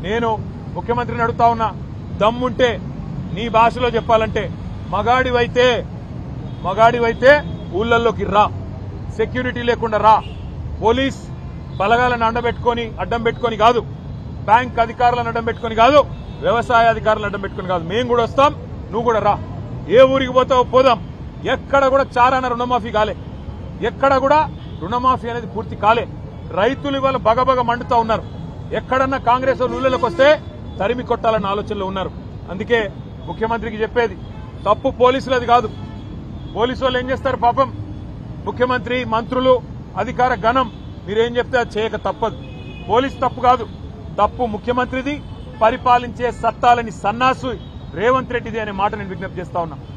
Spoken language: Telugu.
నేను ముఖ్యమంత్రిని అడుగుతా ఉన్నా దమ్ముంటే నీ భాషలో చెప్పాలంటే మగాడివైతే మగాడివైతే ఊళ్ళల్లోకి రా సెక్యూరిటీ లేకుండా రా పోలీస్ బలగాలను అండబెట్టుకొని అడ్డం పెట్టుకొని కాదు బ్యాంక్ అధికారులను అడ్డం పెట్టుకొని కాదు వ్యవసాయ అధికారులను అడ్డం పెట్టుకొని కాదు మేము కూడా వస్తాం నువ్వు కూడా రా ఏ ఊరికి పోతావో పోదాం ఎక్కడ కూడా చారాన రుణమాఫీ కాలే ఎక్కడ కూడా రుణమాఫీ అనేది పూర్తి కాలే రైతులు ఇవాళ బగబగ మండుతా ఉన్నారు ఎక్కడన్నా కాంగ్రెస్ వాళ్ళు ఊళ్ళలోకి వస్తే తరిమి కొట్టాలన్న ఆలోచనలో ఉన్నారు అందుకే ముఖ్యమంత్రికి చెప్పేది తప్పు పోలీసులది కాదు పోలీసు వాళ్ళు ఏం చేస్తారు పాపం ముఖ్యమంత్రి మంత్రులు అధికార గణం మీరేం చెప్తే అది చేయక తప్పదు పోలీస్ తప్పు కాదు తప్పు ముఖ్యమంత్రిది పరిపాలించే సత్తాలని సన్నాసు రేవంత్ రెడ్డిది అనే మాట నేను విజ్ఞప్తి చేస్తా ఉన్నా